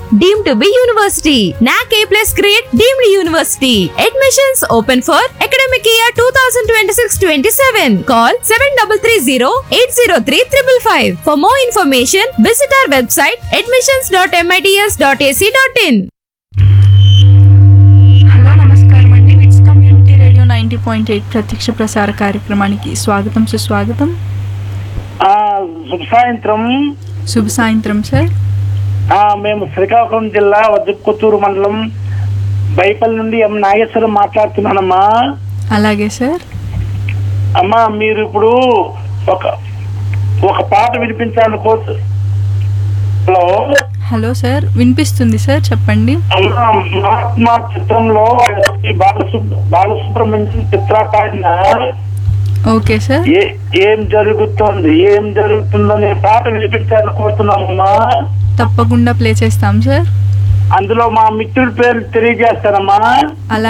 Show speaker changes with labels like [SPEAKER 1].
[SPEAKER 1] deemed to be university. NAC A plus grade deemed university. Admissions open for academic year 2026-27. Call 7330-803-555. For more information, visit our website admissions.mits.ac.in.
[SPEAKER 2] Hello నమస్కారం అండి VITS community radio ninety point eight ప్రత్యక్ష ప్రసార కార్యక్రమానికి స్వాగతం సుస్వాగతం
[SPEAKER 3] ఆ, శుభ సాయంత్రం
[SPEAKER 2] శుభ సాయంత్రం సార్
[SPEAKER 3] ఆ, మేము శ్రీకాకుళం జిల్లా వజ్రపుత్తూరు మండలం బైపల్లి నుండి ఎం నాగేశ్వరం మాట్లాడుతున్నానమ్మా
[SPEAKER 2] అలాగే సార్
[SPEAKER 3] అమ్మా మీరు ఇప్పుడు ఒక ఒక పాట వినిపించాలని కోరు హలో
[SPEAKER 2] హలో సార్ వినిపిస్తుంది సార్ చెప్పండి
[SPEAKER 3] అమ్మా మహాత్మా చిత్రంలో ఈ బాలసుబ్ బాలసుబ్రహ్మణ్యం చిత్రకారిన
[SPEAKER 2] ఓకే సార్
[SPEAKER 3] ఏ ఏం జరుగుతోంది ఏం జరుగుతుందనే పాట వినిపించాలని కోరుతున్నామమ్మా
[SPEAKER 2] తప్పకుండా ప్లే చేస్తాం సార్
[SPEAKER 3] అందులో మా మిత్రుడి పేరు తెలియజేస్తారమ్మా
[SPEAKER 2] అలా